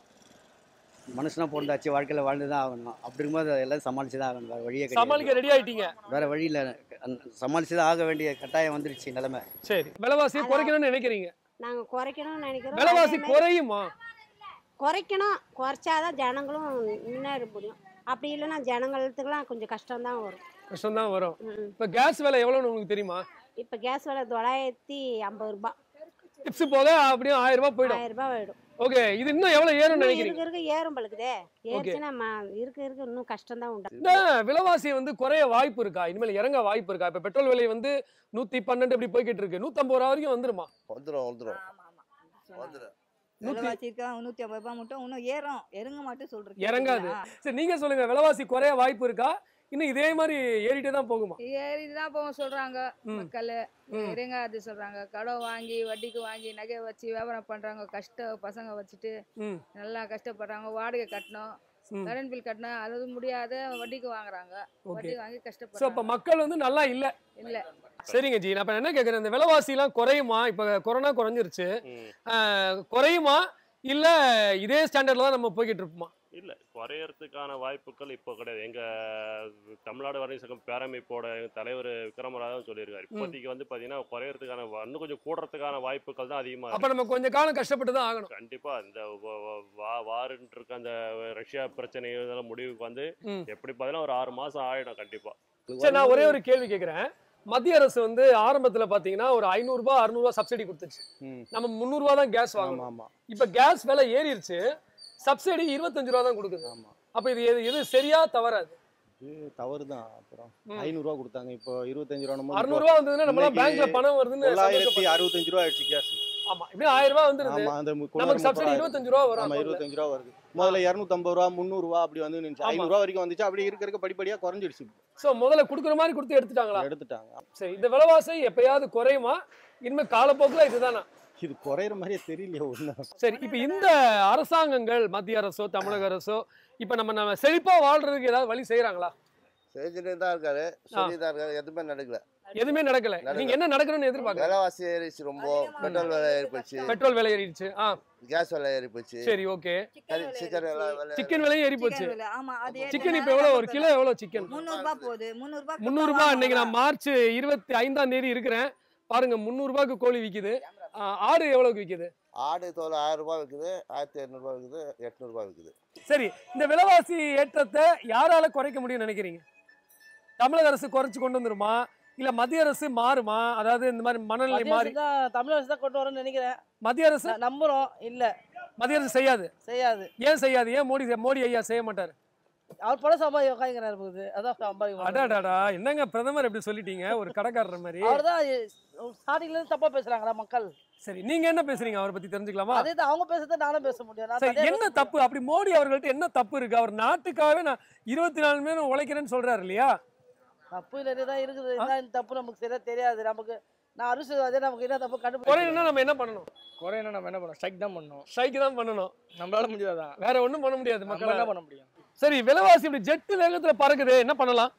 S14: மனுஷனா பிறந்தாச்சு வாழ்க்கையில வாழ்ந்து தான் ஆகணும் அப்படி இருக்கும்போது எல்லாம் சமாளிச்சு தான் ஆகணும் வேற வழியே கிடையாது.
S1: சமாளிக்க ரெடி ஆயிட்டீங்க
S14: வேற வழி இல்ல சமாளிச்சு தான் ஆக வேண்டிய கட்டாயம் வந்துருச்சு நிலைமை
S1: சரி விலைவாசியை குறைக்கணும்னு நினைக்கிறீங்க
S16: நாங்க குறைக்கணும்னு நினைக்கிறோம்
S1: விலைவாசி
S16: அதே மாதிரி
S1: குறையுமா
S16: குறைக்கணும் குறைச்சாதான் ஜனங்களும் முன்னேற முடியும் அப்படி இல்லைன்னா ஜனங்களுக்குலாம் கொஞ்சம் கஷ்டம் தான் வரும்
S1: கஷ்டம் தான் வரும் இப்ப கேஸ் விலை எவ்வளவுன்னு உங்களுக்கு தெரியுமா
S16: இப்போ கேஸ் விலை தொள்ளாயிரத்தி ஐம்பது ரூபாய்
S1: டிப்ஸ் போக அப்படியே ஆயிரம் ரூபாய் போயிடும்
S16: ஆயிரம் ரூபாய் போயிடும்
S1: ஓகே இது இன்னும் எவ்வளவு ஏறும்னு
S16: இன்னும்
S1: நினைக்கிறீங்க
S16: இருக்க இருக்க ஏறும் பழுக்குதே ஏறுச்சுன்னா ம- இருக்க இருக்க இன்னும் கஷ்டம் தான் உண்டு
S1: இந்த விலைவாசி வந்து குறைய வாய்ப்பு இருக்கா இனிமேல் இறங்க வாய்ப்பு இருக்கா இப்ப பெட்ரோல் விலை வந்து நூத்தி பன்னெண்டு இப்படி போய்கிட்டு இருக்கு நூத்தம்பது ரூபா வரைக்கும் வந்துருமா
S2: வந்துடும் வந்துடும் வந்துடும்
S3: விலைவாசி இருக்கா நூற்றி ஐம்பது ரூபாய் மட்டும் இன்னும் ஏறும் இறங்க மட்டும் சொல்றேன்
S1: இறங்காது சரி நீங்க சொல்லுங்க விலைவாசி குறைய வாய்ப்பு இருக்கா இன்னும் இதே மாதிரி ஏறிட்டே தான் போகுமா
S17: ஏறிட்டு தான் போக சொல்றாங்க
S1: ம்.
S17: மக்கள்
S1: ம்.
S17: இறங்காது சொல்றாங்க கடன் வாங்கி வட்டிக்கு வாங்கி நகை வச்சு வியாபாரம் பண்றாங்க கஷ்ட பசங்க வச்சுட்டு
S1: ம்.
S17: நல்லா கஷ்டப்படுறாங்க வாடகை கட்டணும்
S1: ம்.
S17: கரண்ட் பில் கட்டணும் அது முடியாத வட்டிக்கு வாங்குறாங்க
S1: ஓகே
S17: வட்டி வாங்கி
S1: ஸோ
S17: கஷ்டப்படுறாங்க
S1: இப்போ மக்கள் வந்து நல்லா இல்ல
S17: இல்ல
S1: சரிங்க ஜி நான் இப்ப என்ன கேட்குறேன் இந்த விலைவாசி எல்லாம் குறையுமா இப்போ கொரோனா குறைஞ்சிருச்சு ஆஹ், குறையுமா இல்ல இதே ஸ்டாண்டர்ட்ல தான் நம்ம போய்கிட்டு இருப்போமா
S8: இல்லை குறையறதுக்கான வாய்ப்புகள் இப்போ கிடையாது எங்க தமிழ்நாடு வரையும் சங்கம் பேரமைப்போட எங்க தலைவர் விக்ரமராஜன் சொல்லியிருக்காரு இப்போதைக்கு வந்து பார்த்தீங்கன்னா குறையறதுக்கான வா- இன்னும் கொஞ்சம் கூடுறதுக்கான வாய்ப்புகள் தான் அதிகமாக
S1: அப்ப நம்ம கொஞ்ச காலம் கஷ்டப்பட்டு தான் ஆகணும்
S8: கண்டிப்பா இந்த வ- வ- வா வாருன்ட்டு இருக்க அந்த ரஷ்யா பிரச்சனை இதெல்லாம் முடிவுக்கு வந்து
S1: ம்.
S8: எப்படி பார்த்தீங்கன்னா ஒரு ஆறு மாசம் ஆயிடும் கண்டிப்பா
S1: சரி நான் ஒரே ஒரு கேள்வி கேட்குறேன் மத்திய அரசு வந்து ஆரம்பத்துல பாத்தீங்கன்னா ஒரு ஐநூறுரூபா அறுநூறுவா சப்சிடி கொடுத்துச்சு நம்ம முந்நூறுரூவா தான் கேஸ் வாங்கணும்
S12: ஆமா
S1: இப்ப கேஸ் விலை ஏறிடுச்சு சப்சிடி இருபத்தஞ்சு ரூபா தான் கொடுக்குது அப்ப இது எது எது சரியா தவறாது
S12: இது தவறு தான் அப்புறம்
S1: ம்.
S12: ஐநூறுரூவா கொடுத்தாங்க இப்போ இருபத்தஞ்சு ரூபா
S1: அறுநூறுவா வந்ததுன்னா நம்மளாம் பேங்க்ல பணம் வருதுன்னு
S12: தொள்ளாயிரத்தி
S1: சந்தோஷப்படலாம்.
S12: அறுபத்தஞ்சு ரூபா ஆயிடுச்சு கேஸ்
S1: ஆமா இப்படியே ஆயிரம் ரூபாய் வந்துருது
S12: ஆமா அந்த மு-
S1: நமக்கு
S12: குளர்
S1: சப்சிடி
S12: முப்பது
S1: இருபத்தஞ்சு ரூபா வரும்
S12: ஆமா
S1: accountல.
S12: இருபத்தஞ்சு ரூபா வருது முதல்ல இரநூத்தம்பது ரூபா முந்நூறுரூவா அப்படி வந்து நின்றுச்சு
S1: ஆமா.
S12: ஐநூறுரூவா வரைக்கும் வந்துச்சு அப்படி இருக்க இருக்க படிப்படியா குறைஞ்சிடுச்சு
S1: சோ முதல்ல குடுக்குற மாதிரி கொடுத்து எடுத்துட்டாங்களா
S12: எடுத்துட்டாங்க
S1: சரி இந்த விலைவாசி எப்பயாவது குறையுமா இனிமே காலப்போக்குல இதுதானா
S12: இது குறையிற மாதிரியே தெரியலையே ஒன்றும்
S1: சரி இப்ப இந்த அரசாங்கங்கள் மத்திய அரசோ தமிழக அரசோ இப்ப நம்ம நம்ம செழிப்பா வாழ்றதுக்கு ஏதாவது வழி செய்யறாங்களா
S2: செஞ்சுட்டே தான் இருக்காரு சொல்லி தான் இருக்காரு எதுவுமே நடக்கல
S1: எதுவுமே நடக்கல நீங்க என்ன நடக்கணும்னு எதிர்பார்க்கல
S2: விலைவாசி ஏறிச்சு ரொம்ப பெட்ரோல் விலை ஏறி போச்சு
S1: பெட்ரோல் விலை ஏறிடுச்சு ஆ
S2: கேஸ் விலை ஏறி போச்சு
S1: சரி ஓகே
S2: கறி சிக்கன் விலை விலை
S1: சிக்கன் விலையும் ஏறி போச்சு
S3: சிக்கன் விலை, ஆமா, அது
S1: சிக்கன்
S3: ஏறினா
S1: இப்ப எவ்வளவு ஒரு கிலோ எவ்வளவு சிக்கன்
S3: முந்நூறுபா போகுது முந்நூறுபா
S1: முந்நூறு ரூபாய் இன்னைக்கு நான் மார்ச் இருபத்தி ஐந்தாம் தேதி இருக்கிறேன் பாருங்க முந்நூறு ரூபாய்க்கு கோழி விக்குது ஆ, ஆடு எவ்வளவுக்கு விக்குது
S2: ஆடு தோல் ஆயிரம் ரூபாய் விற்குது ஆயிரத்தி இரநூறுபா விற்குது எட்நூறுபா விற்குது
S1: சரி இந்த விலைவாசி ஏற்றத்தை யாரால குறைக்க முடியும்னு நினைக்கிறீங்க தமிழக அரசு குறைச்சு கொண்டு வந்துருமா இல்ல மத்திய அரசு மாறுமா அதாவது இந்த மாதிரி மனநிலை
S15: மத்திய
S1: மாறி
S15: அரசு தான் தமிழ் அரசு தான் கொண்டு வரும்னு நினைக்கிறேன்
S1: மத்திய அரசு
S15: ந- நம்புறோம் இல்ல
S1: மத்திய அரசு செய்யாது
S15: செய்யாது
S1: ஏன் செய்யாது ஏன் மோடி மோடி ஐயா செய்ய மாட்டாரு
S15: அவர் படம் சம்பாதி உட்காந்துக்கிறாரு போகுது அதான் சம்பாதி
S1: அடாடாடா என்னங்க பிரதமர் எப்படி சொல்லிட்டீங்க ஒரு கடைக்காரர் மாதிரி
S15: அவர் தான் ஸ்டார்டிங்ல இருந்து தப்பா பேசுறாங்களா மக்கள்
S1: சரி நீங்க என்ன பேசுறீங்க அவரை பத்தி தெரிஞ்சுக்கலாமா
S15: அதே தான் அவங்க பேசுறத நானும் பேச முடியும் நான்
S1: சரி
S15: தனியா
S1: என்ன தப்பு அப்படி மோடி அவர்கள்ட்ட என்ன தப்பு இருக்கு அவர் நாட்டுக்காகவே நான் இருபத்தி நாலு மணி நேரம் உழைக்கிறேன்னு சொல்றாரு இல்லையா
S15: தப்பு இல்லை தான் இருக்குது என்ன தப்பு நமக்கு சரியா தெரியாது நமக்கு நான் அரசியல்வாதி நமக்கு என்ன தப்பு கண்டுபிடிக்க
S1: குறையணும்னா நம்ம என்ன பண்ணணும்
S19: குறையணும் நம்ம என்ன பண்ணணும் ஸ்ட்ரைக் தான் பண்ணணும்
S1: ஸ்ட்ரைக் தான் பண்ணணும்
S19: நம்மளால முடியாதான்
S1: வேற ஒண்ணும் பண்ண முடியாது
S19: நம்ம
S1: மக்கள்
S19: என்ன பண்ண முடியும்
S1: சரி விலைவாசி இப்படி ஜெட்டு வேகத்துல பறக்குது என்ன பண்ணலாம்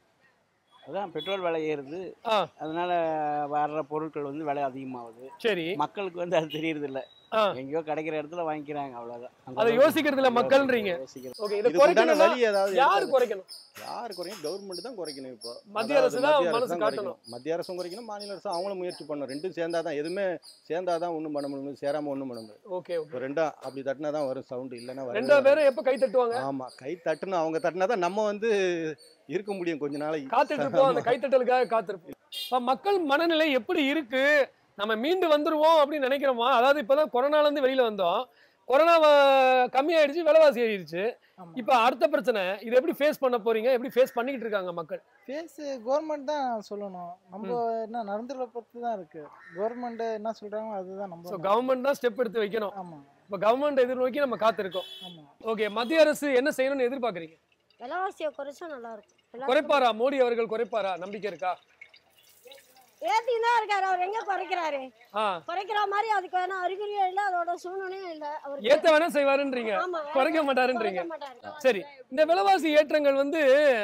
S7: அதான் பெட்ரோல் விலை ஏறுது அதனால வர்ற பொருட்கள் வந்து விலை அதிகமாகுது
S1: சரி
S7: மக்களுக்கு வந்து அது தெரியறது இல்ல எங்கேயோ கிடைக்கிற இடத்துல வாங்கிக்கிறாங்க அவ்வளவுதான் அங்க
S1: அதை
S7: தான்
S1: யோசிக்கிறதுல மக்கள்ன்றீங்க
S7: யோசிக்கிறது.
S1: ஓகே இதை
S12: இதுக்கு உண்டான
S1: குறைக்கணும்னா
S12: வழி ஏதாவது
S1: யாரு
S12: இருக்காது.
S1: குறைக்கணும்
S12: யார் குறைக்கணும் கவர்மெண்ட் தான் குறைக்கணும் இப்போ
S1: மத்திய அரசு
S12: அதாவது
S1: தான்
S12: மத்திய
S1: மனசு
S12: தான்
S1: காட்டணும்.
S12: குறைக்கணும். மத்திய அரசும் குறைக்கணும் மாநில அரசும் அவங்களும் முயற்சி பண்ணணும் ரெண்டும் சேர்ந்தாதான் எதுவுமே சேர்ந்தாதான் ஒண்ணும் பண்ண முடியும் சேராம ஒண்ணும் பண்ண முடியும்
S1: ஓகே ஓகே
S12: இப்போ ரெண்டா அப்படி தட்டினா தான் வரும் சவுண்ட் இல்லைன்னா வரவே
S1: ரெண்டா
S12: வராது.
S1: பேரும் எப்ப கை தட்டுவாங்க
S12: ஆமா கை தட்டணும் அவங்க தட்டினா தான் நம்ம வந்து இருக்க முடியும் கொஞ்ச நாளைக்கு
S1: காத்துட்டு இருப்போம் அந்த கைத்தட்டலுக்காக காத்திருப்போம் இப்ப மக்கள் மனநிலை எப்படி இருக்கு நம்ம மீண்டு வந்துருவோம் அப்படின்னு நினைக்கிறோமா அதாவது இப்பதான் கொரோனால இருந்து வெளியில வந்தோம் கொரோனா வ- கம்மியாயிடுச்சு விலைவாசி ஏறிடுச்சு இப்ப அடுத்த பிரச்சனை இதை எப்படி ஃபேஸ் பண்ண போறீங்க எப்படி ஃபேஸ் பண்ணிக்கிட்டு இருக்காங்க மக்கள்
S9: ஃபேஸ் கவர்மெண்ட் தான் சொல்லணும் நம்ம என்ன நடந்துற பொறுத்து தான் இருக்கு கவர்மெண்ட் என்ன சொல்றாங்களோ அதுதான்
S1: ஸோ
S9: நம்ம
S1: கவர்மெண்ட் தான் ஸ்டெப் எடுத்து வைக்கணும்
S9: ஆமா
S1: இப்போ கவர்மெண்ட் எதிர்நோக்கி நம்ம காத்திருக்கோம்
S9: ஆமா
S1: ஓகே மத்திய அரசு என்ன செய்யணும்னு எதிர்பார்க்குறீங்க
S10: விலைவாசியை குறைச்சா நல்லா இருக்கும் எல்லாத்துக்கும்
S1: குறைப்பாரா மோடி அவர்கள் குறைப்பாரா நம்பிக்கை இருக்கா
S10: ஏத்தின்னு தான் இருக்காரு அவர் எங்க குறைக்கிறாரு
S1: ஆ
S10: குறைக்கிற மாதிரி அதுக்கு வேணா அறிகுறியும் இல்ல அதோட சூழ்நிலையும் இல்ல அவர்
S1: ஏத்த வேணா செய்வாருன்றீங்க
S10: ஆமா,
S1: குறைக்க மாட்டாருன்றீங்க
S10: குறைக்க மாட்டாரு.
S1: சரி இந்த விலைவாசி ஏற்றங்கள் வந்து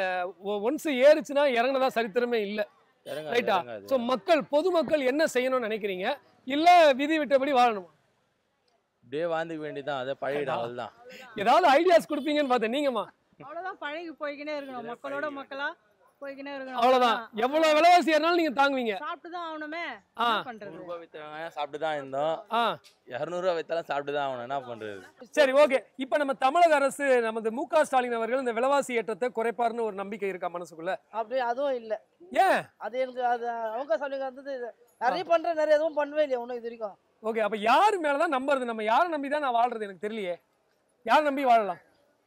S1: ஒன்ஸ் ஏறுச்சுன்னா இறங்குனதா சரித்திரமே இல்ல
S19: இறங்காது,
S1: ரைட்டா
S19: இறங்காது.
S1: ஸோ மக்கள் பொதுமக்கள் என்ன செய்யணும்னு நினைக்கிறீங்க இல்ல விதி விட்டபடி வாழணுமா
S19: அப்படியே வாழ்ந்துக்க வேண்டியதுதான் அதை பழகிடும் அதுதான்
S1: ஏதாவது ஐடியாஸ் கொடுப்பீங்கன்னு பார்த்தேன் நீங்கம்மா
S5: அவ்வளவுதான் பழகி போய்க்கினே இருக்கணும் மக்களோட மக்களா போய்க்கினே இருக்கணும்
S1: அவ்வளவுதான் எவ்வளவு விலைவாசி ஏறினாலும் நீங்க தாங்குவீங்க
S5: சாப்பிட்டு தான் ஆகணுமே
S1: ஆ.
S5: என்ன பண்றது
S19: நூறுரூவா விற்றவங்க சாப்பிட்டு தான் இருந்தோம்
S1: ஆ
S19: இரநூறுவா விற்றாலும் சாப்பிட்டு தான் ஆகணும் என்ன பண்ணுறது
S1: சரி ஓகே இப்போ நம்ம தமிழக அரசு நமது மு க ஸ்டாலின் அவர்கள் இந்த விலைவாசி ஏற்றத்தை குறைப்பார்னு ஒரு நம்பிக்கை இருக்கா மனசுக்குள்ள
S15: அப்படி அதுவும் இல்ல
S1: ஏன்
S15: அது எனக்கு அது அவங்க சொல்லுங்க வந்தது இது. நிறைய பண்ற நிறைய எதுவும் பண்ணவே இல்லையா ஒன்றும் இது வரைக்கும்
S1: ஓகே அப்ப யார் மேலதான் நம்புறது நம்ம யாரை நம்பி தான் நான் வாழ்றது எனக்கு தெரியலையே யார் நம்பி வாழலாம்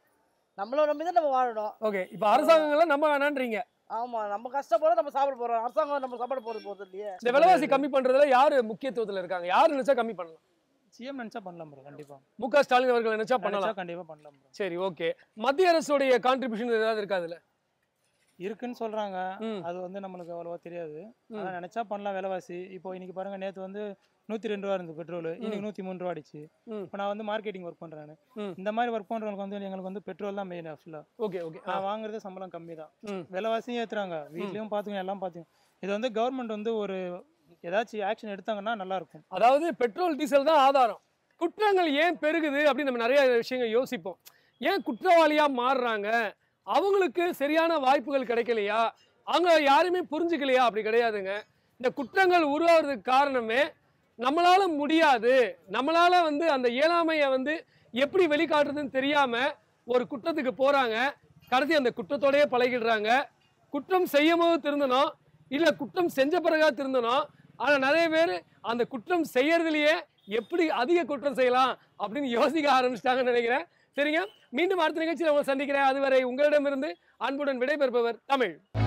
S15: நம்மள நம்பி தான் நம்ம வாழணும்
S1: ஓகே இப்போ அரசாங்கங்களை நம்ப வேணான்றீங்க
S15: ஆமா நம்ம கஷ்டப்படுறோம் நம்ம சாப்பிட போறோம் அரசாங்கம் நம்ம சாப்பாடு போறது போறது இல்லையே
S1: இந்த விலைவாசி கம்மி பண்றதுல யாரு முக்கியத்துவத்துல இருக்காங்க யார் நினைச்சா கம்மி பண்ணலாம்
S20: சிஎம் நினைச்சா பண்ணலாம் ப்ரோ கண்டிப்பா
S1: மு க ஸ்டாலின் அவர்கள் நினைச்சா
S20: நினைச்சா
S1: பண்ணலாம்
S20: கண்டிப்பா பண்ணலாம் bro.
S1: சரி ஓகே மத்திய அரசுடைய கான்ட்ரிபியூஷன் ஏதாவது இருக்கா அதுல
S20: இருக்குன்னு சொல்றாங்க அது வந்து நம்மளுக்கு அவ்வளவா தெரியாது ஆனா நினைச்சா பண்ணலாம் விலைவாசி இப்போ இன்னைக்கு பாருங்க நேத்து வந்து நூத்தி ரெண்டு ரூபா இருந்தது பெட்ரோல் இன்னைக்கு நூத்தி மூணு ரூபா ஆயிடுச்சு
S1: ம்.
S20: இப்போ நான் வந்து மார்க்கெட்டிங் ஒர்க் பண்றேன் நானு.
S1: ம்.
S20: இந்த மாதிரி ஒர்க் பண்றவங்களுக்கு வந்து எங்களுக்கு வந்து பெட்ரோல் தான் மெயின் ஆக்சுவலா
S1: ஓகே ஓகே
S20: நான் வாங்குறது சம்பளம் கம்மி தான்
S1: ம்.
S20: விலைவாசியும் ஏத்துறாங்க வீட்லயும் பாத்துக்கோங்க எல்லாம் பாத்துக்கோங்க இது வந்து கவர்மெண்ட் வந்து ஒரு ஏதாச்சும் ஆக்ஷன் எடுத்தாங்கன்னா நல்லா இருக்கும்
S1: அதாவது பெட்ரோல் டீசல் தான் ஆதாரம் குற்றங்கள் ஏன் பெருகுது அப்படின்னு நம்ம நிறைய விஷயங்கள் யோசிப்போம் ஏன் குற்றவாளியா மாறுறாங்க அவங்களுக்கு சரியான வாய்ப்புகள் கிடைக்கலையா அவங்க யாருமே புரிஞ்சுக்கலையா அப்படி கிடையாதுங்க இந்த குற்றங்கள் உருவாகிறதுக்கு காரணமே நம்மளால முடியாது நம்மளால வந்து அந்த இயலாமையை வந்து எப்படி வெளிக்காட்டுறதுன்னு தெரியாம ஒரு குற்றத்துக்கு போறாங்க கடைசி அந்த குற்றத்தோடயே பழகிடுறாங்க குற்றம் செய்யும் போது திருந்தணும் இல்ல குற்றம் செஞ்ச பிறகா திருந்தணும் ஆனா நிறைய பேர் அந்த குற்றம் செய்யறதுலயே எப்படி அதிக குற்றம் செய்யலாம் அப்படின்னு யோசிக்க ஆரம்பிச்சிட்டாங்கன்னு நினைக்கிறேன் சரிங்க மீண்டும் அடுத்த நிகழ்ச்சியில் உங்களை சந்திக்கிறேன் அதுவரை உங்களிடமிருந்து அன்புடன் விடைபெறுபவர் தமிழ்